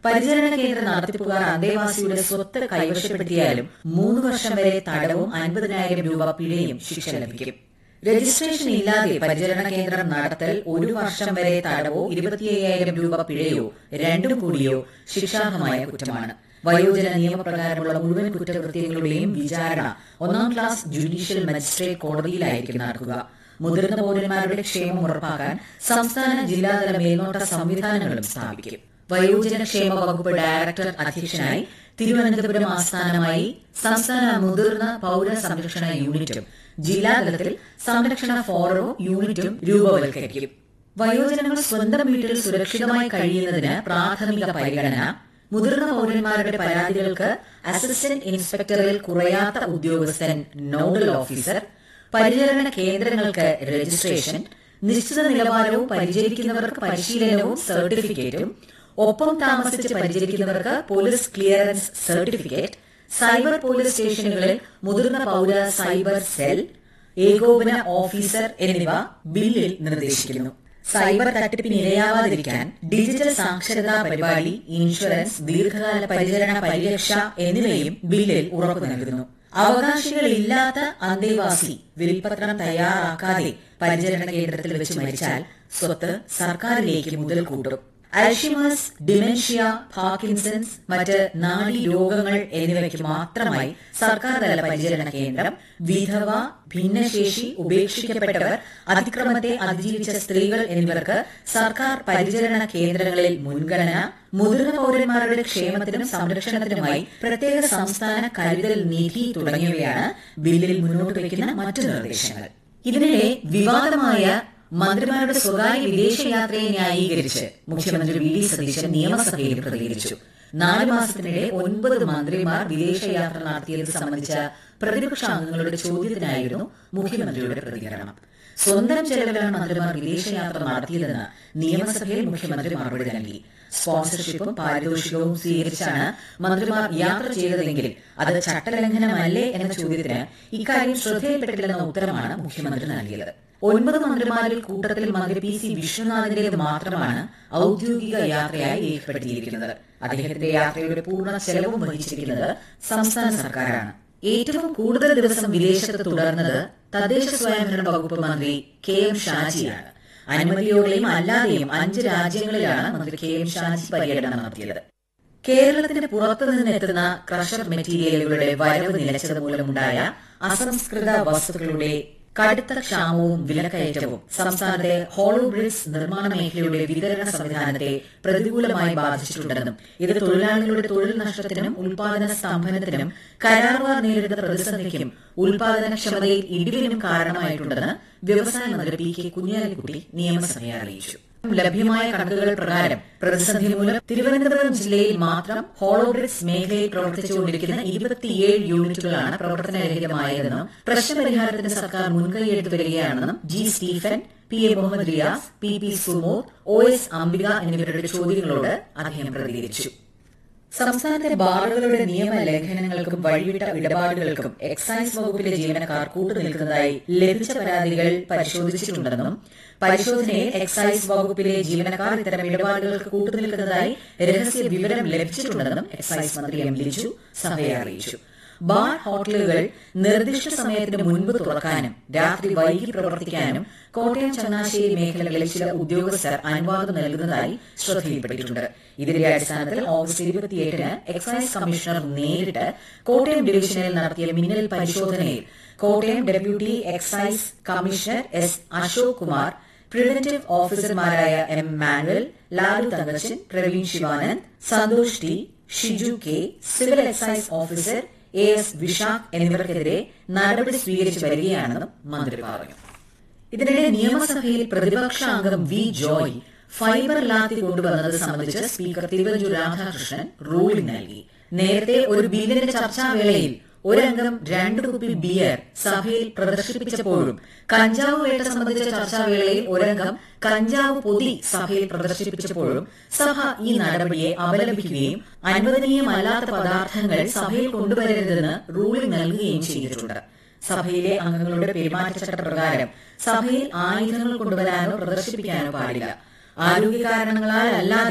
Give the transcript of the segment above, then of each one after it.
പരിചരണ കേന്ദ്ര നടത്തിപ്പുകാർ അന്തേവാസിയുടെ സ്വത്ത് കൈവശപ്പെടുത്തിയാലും മൂന്ന് വർഷം വരെ തടവും അൻപതിനായിരം രൂപ പിഴയും ശിക്ഷ ലഭിക്കും രജിസ്ട്രേഷൻ ഇല്ലാതെ പരിചരണ കേന്ദ്രം നടത്തൽ ഒരു വർഷം വരെ തടവോ ഇരുപത്തിയ്യായിരം രൂപ പിഴയോ രണ്ടും കൂടിയോ ശിക്ഷാർഹമായ കുറ്റമാണ് വയോജന നിയമപ്രകാരമുള്ള മുഴുവൻ കുറ്റകൃത്യങ്ങളുടെയും വിചാരണ ഒന്നാം ക്ലാസ് ജുഡീഷ്യൽ മജിസ്ട്രേറ്റ് കോടതിയിലായിരിക്കും നടക്കുക മുതിർന്ന പൌരന്മാരുടെ ക്ഷേമം ഉറപ്പാക്കാൻ സംസ്ഥാന ജില്ലാതല മേൽനോട്ട സംവിധാനങ്ങളും സ്ഥാപിക്കും വയോജന ക്ഷേമ വകുപ്പ് ഡയറക്ടർ അധ്യക്ഷനായി തിരുവനന്തപുരം ആസ്ഥാനമായി സംസ്ഥാന മുതിർന്ന പൌര സംരക്ഷണ യൂണിറ്റും ജില്ലാതലത്തിൽ സംരക്ഷണ ഫോറവും യൂണിറ്റും രൂപവൽക്കരിക്കും വയോജനങ്ങൾ സ്വന്തം വീട്ടിൽ സുരക്ഷിതമായി കഴിയുന്നതിന് പ്രാഥമിക പരിഗണന മുതിർന്ന പൌരന്മാരുടെ പരാതികൾക്ക് അസിസ്റ്റന്റ് ഇൻസ്പെക്ടറിൽ കുറയാത്ത ഉദ്യോഗസ്ഥൻ നോഡൽ ഓഫീസർ പരിചരണ കേന്ദ്രങ്ങൾക്ക് രജിസ്ട്രേഷൻ നിശ്ചിത നിലവാരവും പരിചരിക്കുന്നവർക്ക് പരിശീലനവും സർട്ടിഫിക്കറ്റും ഒപ്പം താമസിച്ച് പരിചരിക്കുന്നവർക്ക് police clearance certificate cyber police സ്റ്റേഷനുകളിൽ മുതിർന്ന പൌര സൈബർ സെൽ ഏകോപന ഓഫീസർ എന്നിവ ബില്ലിൽ നിർദ്ദേശിക്കുന്നു സൈബർ തട്ടിപ്പിന് ഇരയാവാതിരിക്കാൻ ഡിജിറ്റൽ സാക്ഷരതാ പരിപാടി ഇൻഷുറൻസ് ദീർഘകാല പരിചരണ പരിരക്ഷ എന്നിവയും ബില്ലിൽ ഉറപ്പു നൽകുന്നു അവകാശികളില്ലാത്ത അന്തേവാസി വിൽപത്രം തയ്യാറാക്കാതെ പരിചരണ കേന്ദ്രത്തിൽ വെച്ച് മരിച്ചാൽ സ്വത്ത് സർക്കാരിലേക്ക് മുതൽ കൂട്ടും അൽഷിമേഴ്സ് ഡിമെൻഷ്യ പാർക്കിൻസൺസ് മറ്റ് നാഡി രോഗങ്ങൾ എന്നിവയ്ക്ക് മാത്രമായി സർക്കാർ തല പരിചരണ കേന്ദ്രം വിധവ ഭിന്നശേഷി ഉപേക്ഷിക്കപ്പെട്ടവർ അതിക്രമത്തെ അതിജീവിച്ച സ്ത്രീകൾ എന്നിവർക്ക് സർക്കാർ പരിചരണ കേന്ദ്രങ്ങളിൽ മുൻഗണന മുതിർന്ന പൌരന്മാരുടെ ക്ഷേമത്തിനും സംരക്ഷണത്തിനുമായി പ്രത്യേക സംസ്ഥാന കരുതൽ നിധി തുടങ്ങിയവയാണ് ബില്ലിൽ മുന്നോട്ട് വയ്ക്കുന്ന മറ്റു നിർദ്ദേശങ്ങൾ ഇതിനിടെ വിവാദമായ മന്ത്രിമാരുടെ സ്വകാര്യ വിദേശയാത്രയെ ന്യായീകരിച്ച് മുഖ്യമന്ത്രി വി ഡി സതീശൻ നിയമസഭയിൽ പ്രതികരിച്ചു നാല് മാസത്തിനിടെ ഒൻപത് മന്ത്രിമാർ വിദേശയാത്ര നടത്തിയത് സംബന്ധിച്ച പ്രതിപക്ഷ അംഗങ്ങളുടെ ചോദ്യത്തിനായിരുന്നു മുഖ്യമന്ത്രിയുടെ പ്രതികരണം സ്വന്തം ചെലവിലാണ് മന്ത്രിമാർ വിദേശയാത്ര നടത്തിയതെന്ന് നിയമസഭയിൽ മുഖ്യമന്ത്രി മറുപടി നൽകി സ്പോൺസർഷിപ്പും പാരിതോഷികവും സ്വീകരിച്ചാണ് മന്ത്രിമാർ യാത്ര ചെയ്തതെങ്കിൽ അത് ചട്ടലംഘനമല്ലേ എന്ന ചോദ്യത്തിന് ഇക്കാര്യം ശ്രദ്ധയിൽപ്പെട്ടില്ലെന്ന ഉത്തരമാണ് മുഖ്യമന്ത്രി നൽകിയത് ഒൻപത് മന്ത്രിമാരിൽ കൂട്ടത്തിൽ മന്ത്രി പി സി വിശ്വനാഥിന്റേത് മാത്രമാണ് ഔദ്യോഗിക യാത്രയായി രേഖപ്പെടുത്തിയിരിക്കുന്നത് അദ്ദേഹത്തിന്റെ യാത്രയുടെ പൂർണ്ണ ചെലവും വഹിച്ചിരിക്കുന്നത് സംസ്ഥാന സർക്കാരാണ് ഏറ്റവും കൂടുതൽ ദിവസം വിദേശത്ത് തുടർന്നത് തദ്ദേശ സ്വയംഭരണ വകുപ്പ് മന്ത്രി കെ എം ഷാജിയാണ് അനുമതിയോടെയും അല്ലാതെയും അഞ്ച് രാജ്യങ്ങളിലാണ് മന്ത്രി കെ എം ഷാജി പര്യടനം നടത്തിയത് കേരളത്തിന് പുറത്തുനിന്ന് എത്തുന്ന ക്രഷർ മെറ്റീരിയലുകളുടെ വരവ് നിലച്ചത് മൂലമുണ്ടായ അസംസ്കൃത വസ്തുക്കളുടെ കടുത്ത ക്ഷാമവും വിലക്കയറ്റവും സംസ്ഥാനത്തെ ഹോളോ ബ്രിക്സ് നിർമ്മാണ മേഖലയുടെ വിതരണ സംവിധാനത്തെ പ്രതികൂലമായി ബാധിച്ചിട്ടുണ്ടെന്നും ഇത് തൊഴിലാളികളുടെ തൊഴിൽ നഷ്ടത്തിനും ഉൽപാദന സ്തംഭനത്തിനും കരാറുകാർ നേരിടുന്ന പ്രതിസന്ധിക്കും ഉൽപാദനക്ഷമതയിൽ ഇടിവിനും കാരണമായിട്ടുണ്ടെന്ന് വ്യവസായ മന്ത്രി പി കെ കുഞ്ഞാലിക്കുട്ടി നിയമസഭയെ അറിയിച്ചു ലഭ്യമായ കണക്കുകൾ പ്രകാരം പ്രതിസന്ധി മൂലം തിരുവനന്തപുരം ജില്ലയിൽ മാത്രം ഹോളോബ്രിക്സ് മേഖലയിൽ പ്രവർത്തിച്ചുകൊണ്ടിരിക്കുന്ന ഇരുപത്തിയേഴ് യൂണിറ്റുകളാണ് പ്രവർത്തനരഹിതമായതെന്നും പ്രശ്നപരിഹാരത്തിന് സർക്കാർ മുൻകൈയെടുത്തു വരികയാണെന്നും G Stephen P A Muhammad Riyas P P സുമോർ ഒ എസ് അംബിക എന്നിവരുടെ ചോദ്യങ്ങളോട് അദ്ദേഹം പ്രതികരിച്ചു സംസ്ഥാനത്തെ ബാറുകളുടെ നിയമ ലംഘനങ്ങൾക്കും വഴിവിട്ട ഇടപാടുകൾക്കും എക്സൈസ് വകുപ്പിലെ ജീവനക്കാർ കൂട്ടുനിൽക്കുന്നതായി ലഭിച്ച പരാതികൾ പരിശോധിച്ചിട്ടുണ്ടെന്നും പരിശോധനയിൽ എക്സൈസ് വകുപ്പിലെ ജീവനക്കാർ ഇത്തരം ഇടപാടുകൾക്ക് കൂട്ടുനിൽക്കുന്നതായി രഹസ്യ വിവരം ലഭിച്ചിട്ടുണ്ടെന്നും എക്സൈസ് മന്ത്രി എം ലിജു സഭയെ അറിയിച്ചു ബാർ ഹോട്ടലുകൾ നിർദ്ദിഷ്ട സമയത്തിന് മുൻപ് തുറക്കാനും രാത്രി വൈകി പ്രവർത്തിക്കാനും കോട്ടയം ചങ്ങനാശ്ശേരി മേഖലകളിൽ ചില ഉദ്യോഗസ്ഥർ അനുവാദം നൽകുന്നതായി ശ്രദ്ധയിൽപ്പെട്ടിട്ടുണ്ട് ഇതിന്റെ അടിസ്ഥാനത്തിൽ ഓഗസ്റ്റ് ഇരുപത്തിയെട്ടിന് എക്സൈസ് കമ്മീഷണർ നേരിട്ട് കോട്ടയം ഡിവിഷനിൽ നടത്തിയ മിന്നൽ പരിശോധനയിൽ Kottayam deputy excise commissioner S Ashok Kumar preventive ഓഫീസർമാരായ M Manuel Lalu Thankachan Praveen Shivanand Santhosh T Shiju K civil excise officer A S Vishakh എന്നിവർക്കെതിരെ നടപടി സ്വീകരിച്ചു വരികയാണെന്നും മന്ത്രി പറഞ്ഞു ഇതിനിടെ നിയമസഭയിൽ പ്രതിപക്ഷ അംഗം വി ജോയ് ഫൈബർ ലാത്തി കൊണ്ടുവന്നത് സംബന്ധിച്ച് സ്പീക്കർ തിരുവഞ്ചൂർ രാധാകൃഷ്ണൻ റൂളിംഗ് നൽകി നേരത്തെ ഒരു ബില്ലിന്റെ ചർച്ചാവേളയിൽ ഒരംഗം രണ്ട് കുപ്പി ബിയർ സഭയിൽ പ്രദർശിപ്പിച്ചപ്പോഴും കഞ്ചാവ് വേട്ട സംബന്ധിച്ച ചർച്ചാവേളയിൽ ഒരംഗം കഞ്ചാവ് പൊതി സഭയിൽ പ്രദർശിപ്പിച്ചപ്പോഴും സഭ ഈ നടപടിയെ അപലപിക്കുകയും അനുവദനീയമല്ലാത്ത പദാർത്ഥങ്ങൾ സഭയിൽ കൊണ്ടുവരരുതെന്ന് റൂളിംഗ് നൽകുകയും ചെയ്തിട്ടുണ്ട് സഭയിലെ അംഗങ്ങളുടെ പെരുമാറ്റച്ചട്ട പ്രകാരം സഭയിൽ ആയുധങ്ങൾ കൊണ്ടുവരാനോ പ്രദർശിപ്പിക്കാനോ പാടില്ല ആരോഗ്യ കാരണങ്ങളാൽ അല്ലാതെ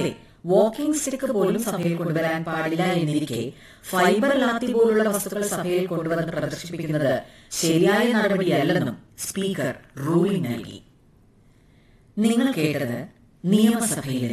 വാക്കിംഗ് സ്റ്റിക്ക് പോലും സഭയിൽ കൊണ്ടുവരാൻ പാടില്ല എന്നിരിക്കെ ഫൈബർ ലാത്തി പോലുള്ള വസ്തുക്കൾ സഭയിൽ കൊണ്ടുവന്ന് പ്രദർശിപ്പിക്കുന്നത് ശരിയായ നടപടിയല്ലെന്നും സ്പീക്കർ റൂളിംഗ് നൽകി നിങ്ങൾ കേട്ടത് നിയമസഭയിലെ